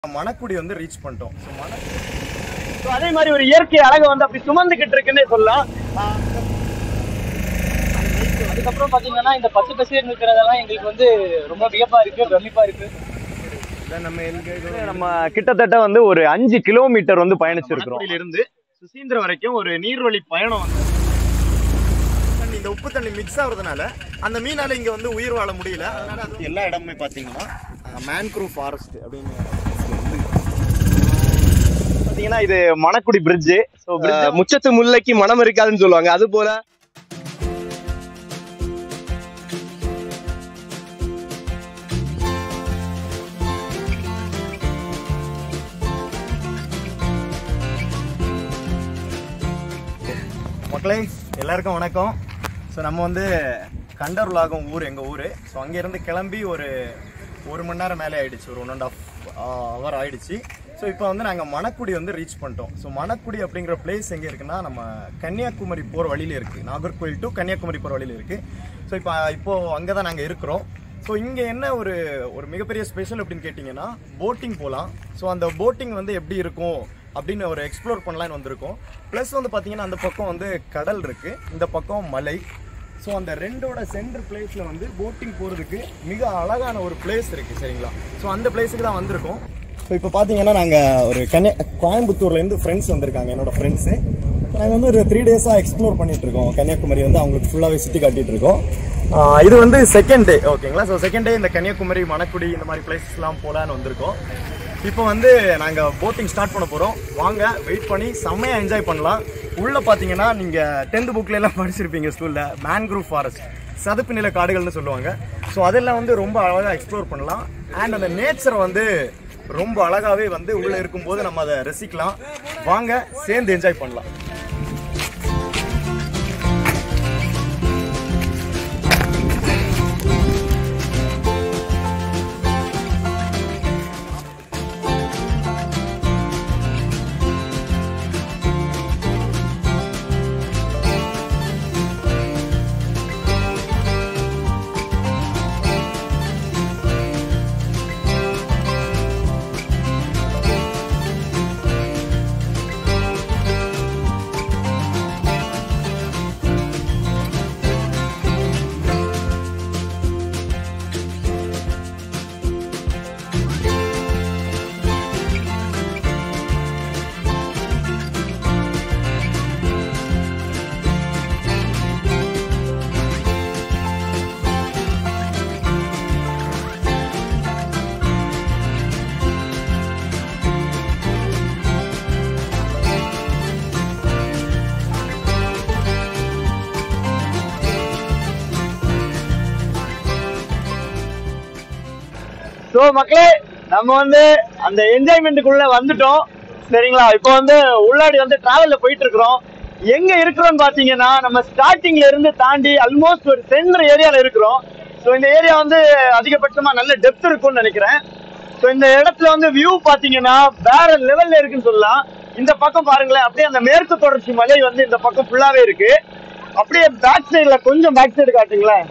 மணக்குடி வந்து ரீச் பண்ணிட்டோம் ஸோ மண So, அதே மாதிரி ஒரு இயற்கை அழகை வந்து அப்படி சுமந்துகிட்டு இருக்குன்னே சொல்லலாம் ஆஹ் அதுக்கப்புறம் பாத்தீங்கன்னா இந்த பச்சை பசேர் இருக்கிறதெல்லாம் எங்களுக்கு வந்து ரொம்ப வியப்பா இருக்கு பிரமிப்பா இருக்கு இதான் நம்ம எங்க நம்ம கிட்டத்தட்ட வந்து ஒரு அஞ்சு கிலோமீட்டர் வந்து பயணிச்சிருக்கிறோம் மணக்குடியில இருந்து சுசீந்திரம் வரைக்கும் ஒரு நீர்வழி பயணம் வந்து தண்ணி இந்த உப்பு தண்ணி மிக்ஸ் ஆகுறதுனால அந்த மீனால இங்க வந்து உயிர் வாழ முடியல அதனால அது எல்லா இடமுமே பாத்தீங்கன்னா மேன்க்ரூவ் ஃபாரஸ்ட் அப்படின்னு பாத்தீங்கன்னா இது மணக்குடி பிரிட்ஜ் ஸோ அஹ் முச்சத்து முல்லைக்கு மனம் இருக்காதுன்னு சொல்லுவாங்க அது போல மக்களே எல்லாருக்கும் வணக்கம் ஸோ நம்ம வந்து கண்டருலாகம் ஊர் எங்கள் ஊர் ஸோ அங்கேருந்து கிளம்பி ஒரு ஒரு மணி நேரம் மேலே ஆயிடுச்சு ஒரு ஒன் அண்ட் ஆஃப் ஹவர் ஆயிடுச்சு ஸோ இப்போ வந்து நாங்கள் மணக்குடி வந்து ரீச் பண்ணிட்டோம் ஸோ மணக்குடி அப்படிங்கிற பிளேஸ் எங்கே இருக்குன்னா நம்ம கன்னியாகுமரி போகிற வழியில் இருக்குது நாகர்கோவில் டு கன்னியாகுமரி போகிற வழியில் இருக்குது ஸோ இப்போ இப்போது அங்கே தான் நாங்கள் இருக்கிறோம் ஸோ இங்கே என்ன ஒரு ஒரு மிகப்பெரிய ஸ்பெஷல் அப்படின்னு கேட்டிங்கன்னா போட்டிங் போகலாம் ஸோ அந்த போட்டிங் வந்து எப்படி இருக்கும் அப்படின்னு ஒரு எக்ஸ்ப்ளோர் பண்ணலான்னு வந்திருக்கோம் ப்ளஸ் வந்து பார்த்தீங்கன்னா அந்த பக்கம் வந்து கடல் இருக்குது இந்த பக்கம் மலை ஸோ அந்த ரெண்டோட சென்டர் பிளேஸில் வந்து போட்டிங் போகிறதுக்கு மிக அழகான ஒரு பிளேஸ் இருக்குது சரிங்களா ஸோ அந்த பிளேஸுக்கு தான் வந்திருக்கோம் ஸோ இப்போ பார்த்தீங்கன்னா நாங்கள் ஒரு கன்னியா கோயம்புத்தூர்லேருந்து ஃப்ரெண்ட்ஸ் வந்திருக்காங்க என்னோட ஃப்ரெண்ட்ஸு நாங்கள் வந்து ஒரு த்ரீ டேஸாக எக்ஸ்ப்ளோர் பண்ணிட்டு இருக்கோம் கன்னியாகுமரி வந்து அவங்களுக்கு ஃபுல்லாகவே சுற்றி காட்டிட்டு இருக்கோம் ஆஹ் இது வந்து செகண்ட் டே ஓகேங்களா ஸோ செகண்ட் டே இந்த கன்னியாகுமரி மணக்குடி இந்த மாதிரி பிளேசஸ்லாம் போகலான்னு வந்திருக்கோம் இப்போ வந்து நாங்கள் போட்டிங் ஸ்டார்ட் பண்ண போகிறோம் வாங்க வெயிட் பண்ணி செம்மையாக என்ஜாய் பண்ணலாம் உள்ளே பார்த்தீங்கன்னா நீங்கள் டென்த் புக்ல எல்லாம் படிச்சிருப்பீங்க ஸ்கூலில் மேன்க்ரூவ் ஃபாரஸ்ட் சதுப்பு நில காடுகள்னு சொல்லுவாங்க ஸோ அதெல்லாம் வந்து ரொம்ப அழகாக எக்ஸ்ப்ளோர் பண்ணலாம் அண்ட் அந்த நேச்சரை வந்து ரொம்ப அழகாகவே வந்து உள்ளே இருக்கும்போது நம்ம அதை ரசிக்கலாம் வாங்க சேர்ந்து என்ஜாய் பண்ணலாம் ஸோ மக்களே நம்ம வந்து அந்த என்ஜாய்மெண்ட்டுக்குள்ள வந்துட்டோம் சரிங்களா இப்போ வந்து உள்ளாடி வந்து டிராவல்ல போயிட்டு இருக்கிறோம் எங்க இருக்கிறோம்னு பாத்தீங்கன்னா நம்ம ஸ்டார்டிங்ல இருந்து தாண்டி ஆல்மோஸ்ட் ஒரு சென்டர் ஏரியால இருக்கிறோம் ஸோ இந்த ஏரியா வந்து அதிகபட்சமா நல்ல டெப்த் இருக்கும்னு நினைக்கிறேன் ஸோ இந்த இடத்துல வந்து வியூ பாத்தீங்கன்னா வேற லெவல்ல இருக்குன்னு சொல்லலாம் இந்த பக்கம் பாருங்களேன் அப்படியே அந்த மேற்கு தொடர்ச்சி மலை வந்து இந்த பக்கம் ஃபுல்லாவே இருக்கு அப்படியே பேக் சைடுல கொஞ்சம் பேக் சைடு காட்டுங்களேன்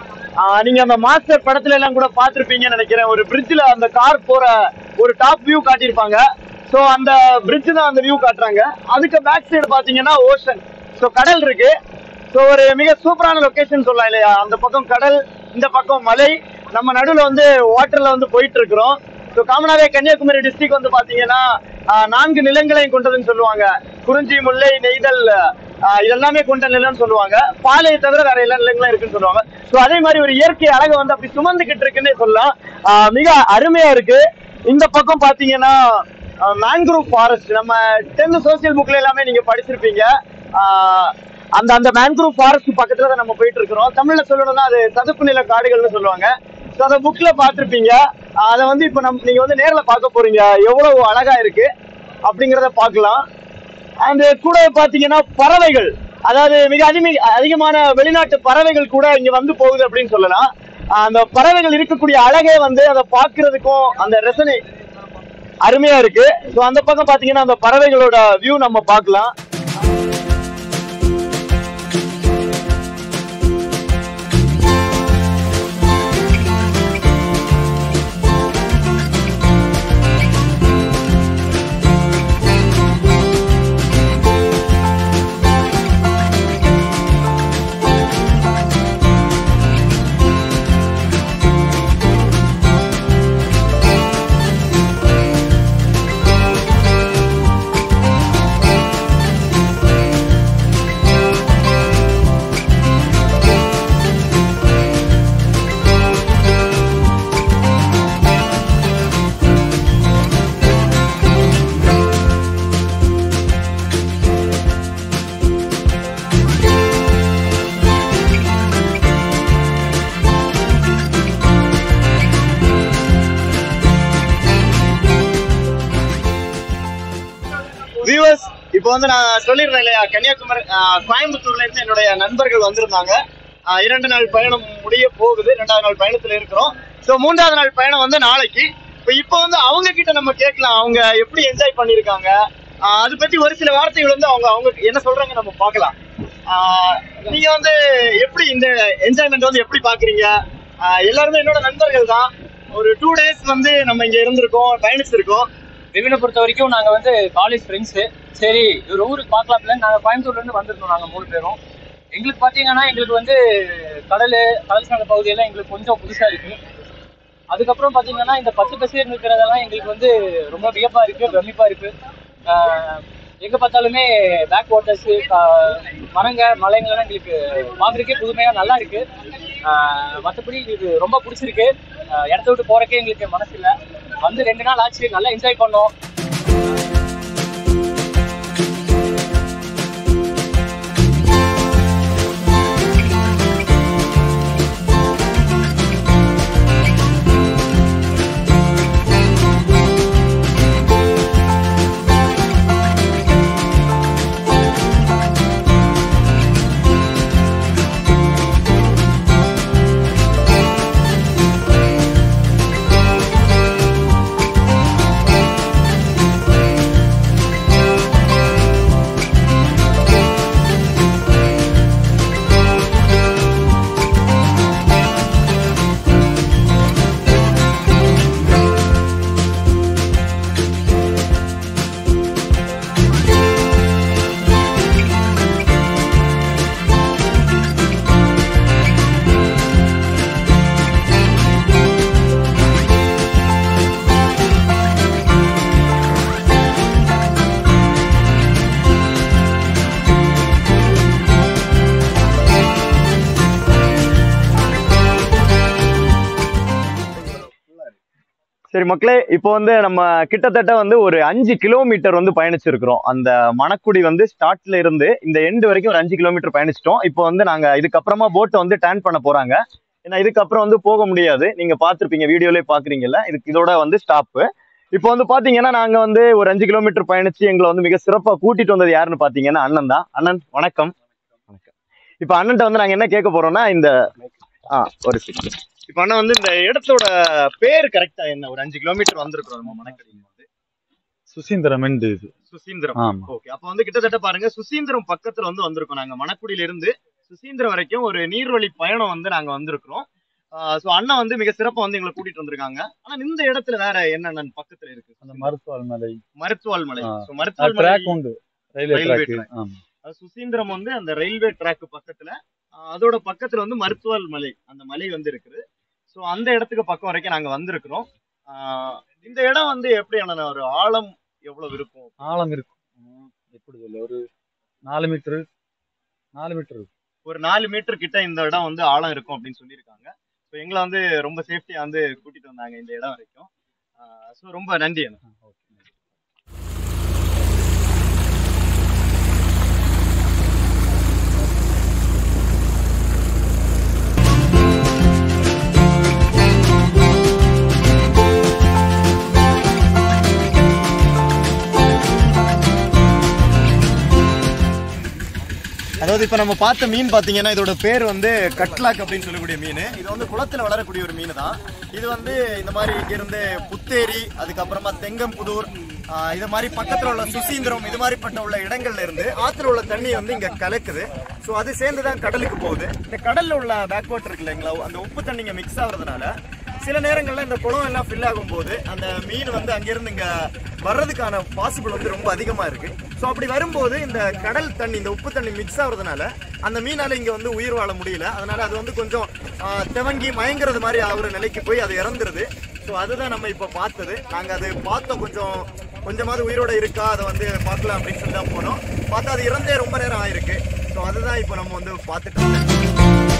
ஆஹ் நீங்க அந்த மாஸ்டர் படத்துல எல்லாம் கூட பார்த்திருப்பீங்கன்னு நினைக்கிறேன் ஒரு பிரிட்ஜ்ல அந்த கார் போற ஒரு டாப் வியூ காட்டியிருப்பாங்க சோ அந்த பிரிட்ஜ் தான் அந்த வியூ காட்டுறாங்க அதுக்கு பேக் சைடு பாத்தீங்கன்னா ஓஷன் சோ கடல் இருக்கு சோ ஒரு மிக சூப்பரான லொகேஷன் சொல்லலாம் இல்லையா அந்த பக்கம் கடல் இந்த பக்கம் மலை நம்ம நடுவுல வந்து வாட்டர்ல வந்து போயிட்டு இருக்கிறோம் ஸோ காமனாவே கன்னியாகுமரி டிஸ்ட்ரிக்ட் வந்து பாத்தீங்கன்னா ஆஹ் நான்கு நிலங்களையும் கொண்டதுன்னு சொல்லுவாங்க குறிஞ்சி முல்லை நெய்தல் ஆஹ் இதெல்லாமே கொண்ட நிலம்னு சொல்லுவாங்க பாலையை தவிர வேற எல்லா நிலங்களும் இருக்குன்னு சொல்லுவாங்க ஸோ அதே மாதிரி ஒரு இயற்கை அழகை வந்து அப்படி சுமந்துகிட்டு இருக்குன்னே சொல்லலாம் ஆஹ் மிக அருமையா இருக்கு இந்த பக்கம் பாத்தீங்கன்னா மேன்க்ரூவ் ஃபாரஸ்ட் நம்ம டென்த் சோசியல் புக்ல எல்லாமே நீங்க படிச்சிருப்பீங்க ஆஹ் அந்த அந்த மேன்க்ரூவ் ஃபாரஸ்ட் பக்கத்துல தான் நம்ம போயிட்டு இருக்கிறோம் தமிழ்ல சொல்லணும்னா அது சதுப்பு நில காடுகள்னு சொல்லுவாங்க ஸோ அதை புக்ல பார்த்திருப்பீங்க அதை வந்து இப்போ நம்ம நீங்க வந்து நேர்ல பார்க்க போறீங்க எவ்வளவு அழகா இருக்கு அப்படிங்கிறத பார்க்கலாம் அண்ட் கூட பாத்தீங்கன்னா பறவைகள் அதாவது மிக அதிக அதிகமான வெளிநாட்டு பறவைகள் கூட இங்க வந்து போகுது அப்படின்னு சொல்லலாம் ஆஹ் அந்த பறவைகள் இருக்கக்கூடிய அழகே வந்து அதை பார்க்கிறதுக்கும் அந்த ரசனை அருமையா இருக்கு ஸோ அந்த பக்கம் பாத்தீங்கன்னா அந்த பறவைகளோட வியூ நம்ம பார்க்கலாம் இப்போ வந்து நான் சொல்லியிருந்தேன் இல்லையா கன்னியாகுமரி ஆஹ் கோயம்புத்தூர்ல இருந்து என்னுடைய நண்பர்கள் வந்திருந்தாங்க ஆஹ் இரண்டு நாள் பயணம் முடிய போகுது ரெண்டாவது நாள் பயணத்துல இருக்கிறோம் ஸோ மூன்றாவது நாள் பயணம் வந்து நாளைக்கு இப்போ இப்போ வந்து அவங்க கிட்ட நம்ம கேட்கலாம் அவங்க எப்படி என்ஜாய் பண்ணியிருக்காங்க ஆஹ் அது பத்தி ஒரு சில வார்த்தைகள் வந்து அவங்க அவங்க என்ன சொல்றாங்க நம்ம பார்க்கலாம் ஆஹ் நீங்க வந்து எப்படி இந்த என்ஜாய்மெண்ட் வந்து எப்படி பாக்குறீங்க ஆஹ் எல்லாருமே என்னோட நண்பர்கள் தான் ஒரு டூ டேஸ் வந்து நம்ம இங்க இருந்திருக்கோம் பயணிச்சிருக்கோம் விவினை பொறுத்த வரைக்கும் நாங்கள் வந்து காலேஜ் ஃப்ரெண்ட்ஸு சரி ஒரு ஊருக்கு பார்க்கலாம்ல நாங்கள் கோயம்புத்தூர்லேருந்து வந்திருந்தோம் நாங்கள் மூணு பேரும் எங்களுக்கு பார்த்தீங்கன்னா எங்களுக்கு வந்து கடல் கடல் சார்ந்த பகுதியெல்லாம் எங்களுக்கு கொஞ்சம் புதுசாக இருக்கு அதுக்கப்புறம் பார்த்தீங்கன்னா இந்த பச்சை பசேர்னு இருக்கிறதெல்லாம் எங்களுக்கு வந்து ரொம்ப வியப்பாக இருக்கு பிரமிப்பாக இருக்கு ஆஹ் எங்க பார்த்தாலுமே பேக் வாட்டர்ஸ் மரங்க மலைங்கள்லாம் எங்களுக்கு பார்க்குறதுக்கே புதுமையாக நல்லா இருக்கு ஆஹ் மற்றபடி எங்களுக்கு ரொம்ப பிடிச்சிருக்கு ஆஹ் இடத்த விட்டு போறக்கே எங்களுக்கு மனசு இல்லை வந்து ரெண்டு நாள் ஆச்சு நல்லா என்ஜாய் பண்ணோம் சரி மக்களே இப்போ வந்து நம்ம கிட்டத்தட்ட வந்து ஒரு அஞ்சு கிலோமீட்டர் வந்து பயணிச்சிருக்கிறோம் அந்த மணக்குடி வந்து ஸ்டார்ட்ல இருந்து இந்த எண்டு வரைக்கும் ஒரு அஞ்சு கிலோமீட்டர் பயணிச்சிட்டோம் இப்போ வந்து நாங்க இதுக்கப்புறமா போட்டை வந்து டேர்ன் பண்ண போறாங்க ஏன்னா இதுக்கப்புறம் வந்து போக முடியாது நீங்க பார்த்திருப்பீங்க வீடியோலயே பாக்குறீங்கல்ல இதுக்கு இதோட வந்து ஸ்டாப்பு இப்போ வந்து பாத்தீங்கன்னா நாங்க வந்து ஒரு அஞ்சு கிலோமீட்டர் பயணிச்சு எங்களை வந்து மிக சிறப்பா கூட்டிட்டு வந்தது யாருன்னு பாத்தீங்கன்னா அண்ணன் தான் அண்ணன் வணக்கம் வணக்கம் இப்போ அண்ணன்ட்ட வந்து நாங்க என்ன கேட்க போறோம்னா இந்த ஆ ஒரு செகண்ட் இப்போ அண்ணா வந்து இந்த இடத்தோட பேர் கரெக்டா என்ன ஒரு அஞ்சு கிலோமீட்டர் வந்திருக்கிறோம் நம்ம மணக்கடி வந்து சுசீந்திரம் என்று இது சுசீந்திரம் ஆமா ஓகே அப்போ வந்து கிட்டத்தட்ட பாருங்க சுசீந்திரம் பக்கத்துல வந்து வந்திருக்கோம் நாங்க மணக்குடியில இருந்து சுசீந்திரம் வரைக்கும் ஒரு நீர்வழி பயணம் வந்து நாங்க வந்திருக்கிறோம் ஸோ அண்ணா வந்து மிக சிறப்பா வந்து எங்களை கூட்டிட்டு வந்திருக்காங்க ஆனா இந்த இடத்துல வேற என்னென்ன பக்கத்துல இருக்கு அந்த மருத்துவ மலை மருத்துவால் மலை ஆ. ஸோ மருத்துவால் மலை ட்ராக் உண்டு ரயில்வே Railway ட்ராக் track. ஆமா அது சுசீந்திரம் வந்து அந்த ரயில்வே ட்ராக் பக்கத்துல ஆஹ் அதோட பக்கத்துல வந்து மருத்துவல் மலை அந்த மலை வந்து இருக்குது ஸோ அந்த இடத்துக்கு பக்கம் வரைக்கும் நாங்க வந்திருக்கிறோம் ஆஹ் இந்த இடம் வந்து எப்படி அண்ணா ஒரு ஆழம் எவ்வளவு இருக்கும் ஆழம் இருக்கும் ம், எப்படி சொல்ல ஒரு நாலு மீட்டர் நாலு மீட்டர் இருக்கும் ஒரு நாலு மீட்டர் கிட்ட இந்த இடம் வந்து ஆழம் இருக்கும் அப்படின்னு சொல்லியிருக்காங்க ஸோ எங்களை வந்து ரொம்ப சேஃப்டியா வந்து கூட்டிட்டு வந்தாங்க இந்த இடம் வரைக்கும் ஸோ ரொம்ப நன்றி அண்ணா ஆ, ஓகே அதாவது இப்போ நம்ம பார்த்த மீன் பார்த்தீங்கன்னா இதோட பேர் வந்து கட்லாக் அப்படின்னு சொல்லக்கூடிய மீன் இது வந்து குளத்தில் வளரக்கூடிய ஒரு மீன் தான் இது வந்து இந்த மாதிரி இங்கிருந்து புத்தேரி அதுக்கப்புறமா தெங்கம்புதூர் ஆஹ் இது மாதிரி பக்கத்தில் உள்ள சுசீந்திரம் இது மாதிரிப்பட்ட உள்ள இடங்கள்ல இருந்து ஆற்றுல உள்ள தண்ணி வந்து இங்கே கலக்குது ஸோ அது சேர்ந்து தான் கடலுக்கு போகுது இந்த கடல்ல உள்ள பேக் வாட்டர் இருக்கு இல்லைங்களா அந்த உப்பு தண்ணி இங்கே மிக்ஸ் ஆகுறதுனால சில நேரங்கள்ல இந்த குளம் எல்லாம் ஃபில் ஆகும்போது அந்த மீன் வந்து அங்கிருந்து இங்க வர்றதுக்கான பாசிபிள் வந்து ரொம்ப அதிகமா இருக்கு ஸோ அப்படி வரும்போது இந்த கடல் தண்ணி இந்த உப்பு தண்ணி மிக்ஸ் ஆகுறதுனால அந்த மீனால இங்க வந்து உயிர் வாழ முடியல அதனால அது வந்து கொஞ்சம் ஆஹ், திவங்கி மயங்குறது மாதிரி ஆகுற நிலைக்கு போய் அது இறந்துருது ஸோ அதுதான் நம்ம இப்போ பார்த்தது நாங்கள் அது பார்த்தோம் கொஞ்சம் கொஞ்சமாவது உயிரோட இருக்கா அதை வந்து பார்க்கலாம் அப்படின்னு சொல்லி தான் போனோம் பார்த்தா அது இறந்தே ரொம்ப நேரம் ஆயிருக்கு ஸோ அதுதான் இப்போ நம்ம வந்து பார்த்துட்டு இருக்கோம்.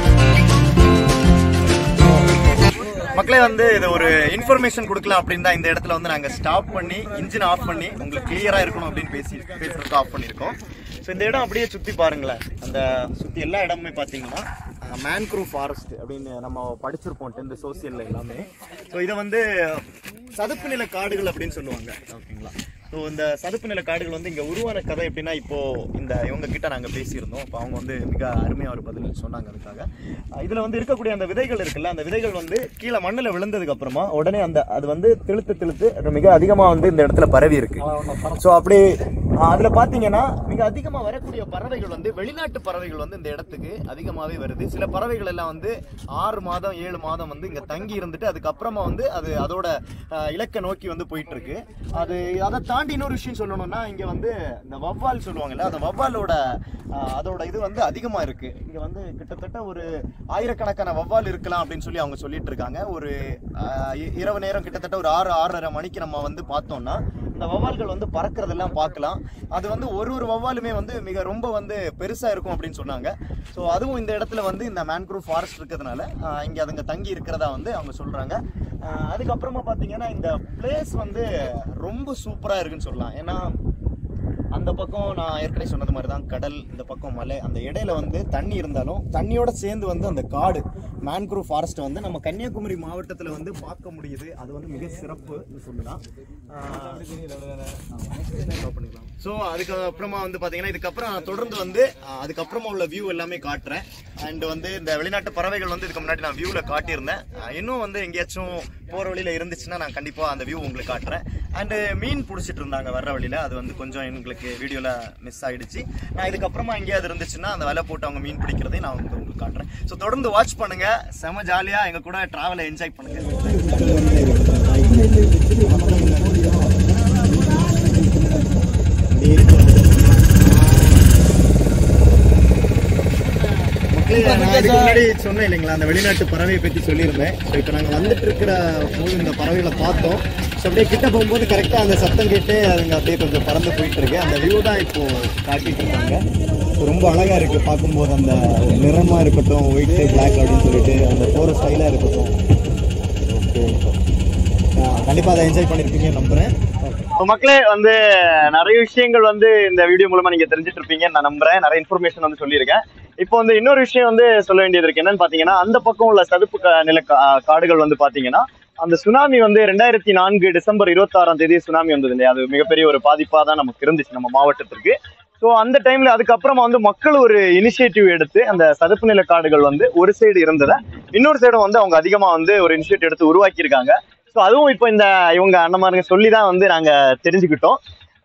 மக்களே வந்து இது ஒரு இன்ஃபர்மேஷன் கொடுக்கலாம் அப்படின்னு தான் இந்த இடத்துல வந்து நாங்கள் ஸ்டாப் பண்ணி இன்ஜின் ஆஃப் பண்ணி உங்களுக்கு கிளியராக இருக்கணும் அப்படின்னு பேசி பேசுறதுக்கு ஆஃப் பண்ணியிருக்கோம் ஸோ இந்த இடம் அப்படியே சுற்றி பாருங்களேன் அந்த சுற்றி எல்லா இடமுமே பார்த்தீங்கன்னா மேன்க்ரூ ஃபாரஸ்ட் அப்படின்னு நம்ம படிச்சிருப்போம் டென்த் சோசியலில் எல்லாமே ஸோ இதை வந்து சதுப்பு நில காடுகள் அப்படின்னு சொல்லுவாங்க ஓகேங்களா ஸோ இந்த சதுப்பு நில காடுகள் வந்து இங்கே உருவான கதை எப்படின்னா இப்போ இந்த இவங்க கிட்ட நாங்கள் பேசியிருந்தோம் அப்போ அவங்க வந்து மிக அருமையாக ஒரு பதில் சொன்னாங்க அதுக்காக அஹ் இதுல வந்து இருக்கக்கூடிய அந்த விதைகள் இருக்குல்ல அந்த விதைகள் வந்து கீழே மண்ணில் விழுந்ததுக்கு அப்புறமா உடனே அந்த அது வந்து திழுத்து திழுத்து அது மிக அதிகமாக வந்து இந்த இடத்துல பரவி இருக்கு ஸோ அப்படி அஹ் அதுல பாத்தீங்கன்னா மிக அதிகமாக வரக்கூடிய பறவைகள் வந்து வெளிநாட்டு பறவைகள் வந்து இந்த இடத்துக்கு அதிகமாகவே வருது சில பறவைகள் எல்லாம் வந்து ஆறு மாதம் ஏழு மாதம் வந்து இங்க தங்கி இருந்துட்டு அதுக்கப்புறமா வந்து அது அதோட அஹ், இலக்கை நோக்கி வந்து போயிட்டு இருக்கு அது அதை தாண்டி இன்னொரு விஷயம் சொல்லணும்னா இங்க வந்து இந்த வவ்வால் சொல்லுவாங்கல்ல அந்த வவ்வாலோட அஹ், அதோட இது வந்து அதிகமா இருக்கு இங்க வந்து கிட்டத்தட்ட ஒரு ஆயிரக்கணக்கான வவ்வால் இருக்கலாம் அப்படின்னு சொல்லி அவங்க சொல்லிட்டு இருக்காங்க ஒரு அஹ், இ- இரவு நேரம் கிட்டத்தட்ட ஒரு ஆறு ஆறரை மணிக்கு நம்ம வந்து பார்த்தோம்னா இந்த வவ்வால்கள் வந்து பறக்கிறதெல்லாம் பார்க்கலாம் அது வந்து ஒரு ஒரு வவ்வாலுமே வந்து மிக ரொம்ப வந்து பெருசா இருக்கும் அப்படின்னு சொன்னாங்க ஸோ அதுவும் இந்த இடத்துல வந்து இந்த மேன்க்ரூவ் ஃபாரஸ்ட் இருக்கிறதுனால ஆஹ், இங்க அதுங்க தங்கி இருக்கிறதா வந்து அவங்க சொல்றாங்க ஆஹ், அதுக்கப்புறமா பாத்தீங்கன்னா இந்த பிளேஸ் வந்து ரொம்ப சூப்பரா இருக்குன்னு சொல்லலாம் ஏன்னா அந்த பக்கம் நான் ஏற்கனவே சொன்னது மாதிரி தான் கடல் இந்த பக்கம் மலை அந்த இடையில வந்து தண்ணி இருந்தாலும் தண்ணியோட சேர்ந்து வந்து அந்த காடு மேன்க்ரூவ் ஃபாரஸ்ட் வந்து நம்ம கன்னியாகுமரி மாவட்டத்தில் வந்து பார்க்க முடியுது அது வந்து மிக சிறப்பு சொல்லலாம் ஸோ அதுக்கப்புறமா வந்து பார்த்தீங்கன்னா இதுக்கப்புறம் நான் தொடர்ந்து வந்து ஆஹ், அதுக்கப்புறமா உள்ள வியூ எல்லாமே காட்டுறேன் அண்ட் வந்து இந்த வெளிநாட்டு பறவைகள் வந்து இதுக்கு முன்னாடி நான் வியூவில் காட்டியிருந்தேன் ஆஹ், இன்னும் வந்து எங்கேயாச்சும் போகிற வழியில் இருந்துச்சுன்னா நான் கண்டிப்பாக அந்த வியூ உங்களுக்கு காட்டுறேன் அண்டு மீன் பிடிச்சிட்டு இருந்தாங்க வர்ற வழியில் அது வந்து கொஞ்சம் எங்களுக்கு வீடியோவில் மிஸ் ஆயிடுச்சு நான் இதுக்கப்புறமா எங்கேயாவது இருந்துச்சுன்னா அந்த வலை போட்டு அவங்க மீன் பிடிக்கிறதையும் நான் வந்து உங்களுக்கு காட்டுறேன் ஸோ தொடர்ந்து வாட்ச் பண்ணுங்க செம ஜாலியாக எங்கள் கூட ட்ராவலை என்ஜாய் பண்ணுங்க மக்களே, நான் இதுக்கு முன்னாடி சொன்னேன் இல்லைங்களா அந்த வெளிநாட்டு பறவையை பற்றி சொல்லியிருந்தேன் ஸோ இப்போ நாங்கள் வந்துட்டு இருக்கிற போது இந்த பறவைகளை பார்த்தோம் ஸோ அப்படியே கிட்ட போகும்போது கரெக்டாக அந்த சத்தம் கேட்டு அதுங்க அப்படியே கொஞ்சம் பறந்து போயிட்டு இருக்கு அந்த வியூ தான் இப்போ காட்டிட்டு இருக்காங்க So, ரொம்ப அழகா இருக்கு பார்க்கும்போது அந்த நிறமா இருக்கட்டும் ஒயிட் பிளாக் அப்படின்னு சொல்லிட்டு அந்த போகிற ஸ்டைலாக இருக்கட்டும் ஓகே கண்டிப்பாக அதை என்ஜாய் பண்ணியிருப்பீங்கன்னு நம்புறேன் இப்போ மக்களே வந்து நிறைய விஷயங்கள் வந்து இந்த வீடியோ மூலமா நீங்க தெரிஞ்சுட்டு இருப்பீங்கன்னு நான் நம்புறேன் நிறைய இன்ஃபர்மேஷன் வந்து சொல்லியிருக்கேன் இப்போ வந்து இன்னொரு விஷயம் வந்து சொல்ல வேண்டியது இருக்கு என்னன்னு பாத்தீங்கன்னா அந்த பக்கம் உள்ள சதுப்பு கா- நில கா- காடுகள் வந்து பாத்தீங்கன்னா அந்த சுனாமி வந்து ரெண்டாயிரத்தி நான்கு டிசம்பர் இருபத்தாறாம் தேதி சுனாமி வந்தது இல்லையா அது மிகப்பெரிய ஒரு பாதிப்பா தான் நமக்கு இருந்துச்சு நம்ம மாவட்டத்திற்கு ஸோ அந்த டைம்ல அதுக்கப்புறமா வந்து மக்கள் ஒரு இனிஷியேட்டிவ் எடுத்து அந்த சதுப்பு நில காடுகள் வந்து ஒரு சைடு இருந்ததை இன்னொரு சைடு வந்து அவங்க அதிகமா வந்து ஒரு இனிஷியேட்டிவ் எடுத்து உருவாக்கியிருக்காங்க ஸோ அதுவும் இப்போ இந்த இவங்க அண்ணமாருங்க சொல்லி தான் வந்து நாங்க தெரிஞ்சுக்கிட்டோம்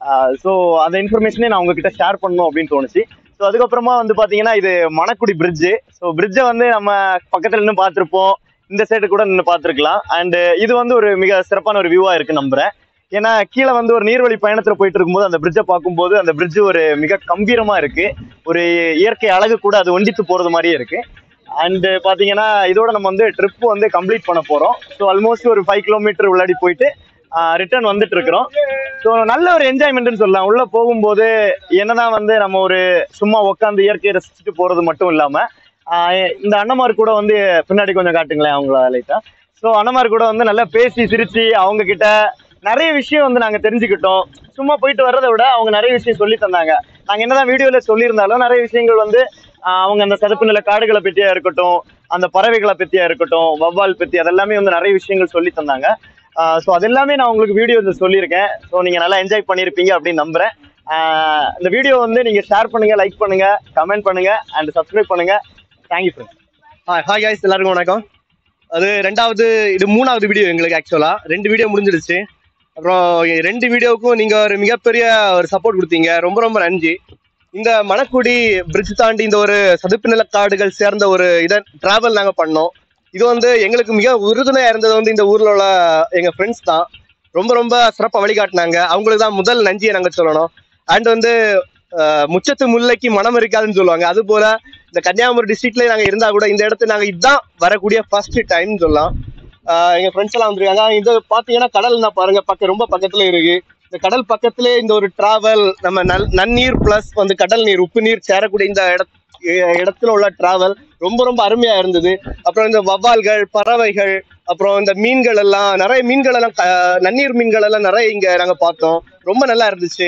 ஸோ அந்த இன்ஃபர்மேஷனே நான் உங்ககிட்ட ஷேர் பண்ணணும் அப்படின்னு தோணுச்சு ஸோ அதுக்கப்புறமா வந்து பாத்தீங்கன்னா இது மணக்குடி பிரிட்ஜு ஸோ பிரிட்ஜை வந்து நம்ம பக்கத்துல நின்று பார்த்துருப்போம் இந்த சைடு கூட நின்று பார்த்துருக்கலாம் அண்ட் இது வந்து ஒரு மிக சிறப்பான ஒரு வியூவா இருக்கு நம்புறேன் ஏன்னா கீழே வந்து ஒரு நீர்வழி பயணத்துல போயிட்டு இருக்கும்போது அந்த பிரிட்ஜை பார்க்கும்போது அந்த பிரிட்ஜ் ஒரு மிக கம்பீரமா இருக்கு ஒரு இயற்கை அழகு கூட அது ஒண்டித்து போறது மாதிரியே இருக்கு அண்ட் பாத்தீங்கன்னா இதோட நம்ம வந்து ட்ரிப் வந்து கம்ப்ளீட் பண்ண போறோம் ஸோ ஆல்மோஸ்ட் ஒரு ஃபைவ் கிலோமீட்டர் உள்ளாடி போயிட்டு ரிட்டர்ன் வந்துட்டு இருக்கிறோம் ஸோ நல்ல ஒரு என்ஜாய்மெண்ட்னு சொல்லலாம் உள்ள போகும்போது என்னதான் வந்து நம்ம ஒரு சும்மா உட்காந்து இயற்கையை ரசிச்சுட்டு போறது மட்டும் இல்லாம ஆஹ் இந்த அண்ணமார் கூட வந்து பின்னாடி கொஞ்சம் காட்டுங்களேன் அவங்கள லைட்டா ஸோ அண்ணமார் கூட வந்து நல்லா பேசி சிரிச்சு அவங்க கிட்ட நிறைய விஷயம் வந்து நாங்க தெரிஞ்சுக்கிட்டோம் சும்மா போயிட்டு வர்றதை விட அவங்க நிறைய விஷயம் சொல்லி தந்தாங்க நாங்க என்னதான் வீடியோல சொல்லியிருந்தாலும் நிறைய விஷயங்கள் வந்து ஆஹ் அவங்க அந்த சதுப்பு நில காடுகளை பற்றியா இருக்கட்டும் அந்த பறவைகளை பற்றியா இருக்கட்டும் வவ்வால் பற்றி அதெல்லாமே வந்து நிறைய விஷயங்கள் சொல்லி தந்தாங்க ஸோ அது எல்லாமே நான் உங்களுக்கு வீடியோ சொல்லியிருக்கேன் ஸோ நீங்க நல்லா என்ஜாய் பண்ணியிருப்பீங்க அப்படின்னு நம்புறேன் ஆஹ் இந்த வீடியோ வந்து நீங்க ஷேர் பண்ணுங்க லைக் பண்ணுங்க கமெண்ட் பண்ணுங்க அண்ட் சப்ஸ்கிரைப் பண்ணுங்க thank you friends hi hi guys எல்லாருக்கும் வணக்கம் அது ரெண்டாவது இது மூணாவது வீடியோ எங்களுக்கு ஆக்சுவலா ரெண்டு வீடியோ முடிஞ்சிடுச்சு அப்புறம் ரெண்டு வீடியோவுக்கும் நீங்க ஒரு மிகப்பெரிய ஒரு சப்போர்ட் கொடுத்தீங்க ரொம்ப ரொம்ப நன்றி இந்த மணக்குடி பிரிட்ஜ் தாண்டி இந்த ஒரு சதுப்பு நில காடுகள் சேர்ந்த ஒரு இதை டிராவல் நாங்க பண்ணோம் இது வந்து எங்களுக்கு மிக உறுதுணையா இருந்தது வந்து இந்த ஊர்ல உள்ள எங்க ஃப்ரெண்ட்ஸ் தான் ரொம்ப ரொம்ப சிறப்பா வழிகாட்டினாங்க அவங்களுக்கு தான் முதல் நன்றியை நாங்க சொல்லணும் அண்ட் வந்து அஹ், முச்சத்து முல்லைக்கு மனம் இருக்காதுன்னு சொல்லுவாங்க அது போல இந்த கன்னியாகுமரி டிஸ்ட்ரிக்ட்ல நாங்க இருந்தா கூட இந்த இடத்துல நாங்க இதுதான் வரக்கூடிய ஃபர்ஸ்ட் டைம் சொல்லலாம் ஆஹ் எங்க ஃப்ரெண்ட்ஸ் எல்லாம் வந்திருக்காங்க இது பாத்தீங்கன்னா கடல் தான் பாருங்க பக்கம் ரொம்ப பக்கத்துல இருக்கு இந்த கடல் பக்கத்துல இந்த ஒரு டிராவல் நம்ம நல் நன்னீர் பிளஸ் வந்து கடல் நீர் உப்பு நீர் சேரக்கூடிய இந்த இட இ- இடத்துல உள்ள டிராவல் ரொம்ப ரொம்ப அருமையா இருந்தது அப்புறம் இந்த வவ்வால்கள் பறவைகள் அப்புறம் இந்த மீன்கள் எல்லாம் நிறைய மீன்கள் எல்லாம் க- நன்னீர் மீன்கள் எல்லாம் நிறைய இங்க நாங்க பார்த்தோம் ரொம்ப நல்லா இருந்துச்சு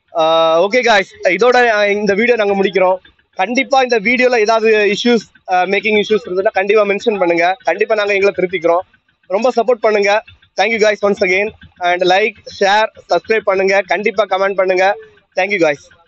ஓகே காய்ஸ் இதோட அஹ், இந்த வீடியோ நாங்க முடிக்கிறோம் கண்டிப்பா இந்த வீடியோல ஏதாவது இஷ்யூஸ் மேக்கிங் இஷ்யூஸ் இருந்ததுன்னா கண்டிப்பா மென்ஷன் பண்ணுங்க கண்டிப்பா நாங்க எங்களை திருத்திக்கிறோம் ரொம்ப சப்போர்ட் பண்ணுங்க thank you guys once again and like share subscribe பண்ணுங்க கண்டிப்பா கமெண்ட் பண்ணுங்க தேங்க்யூ காய்ஸ்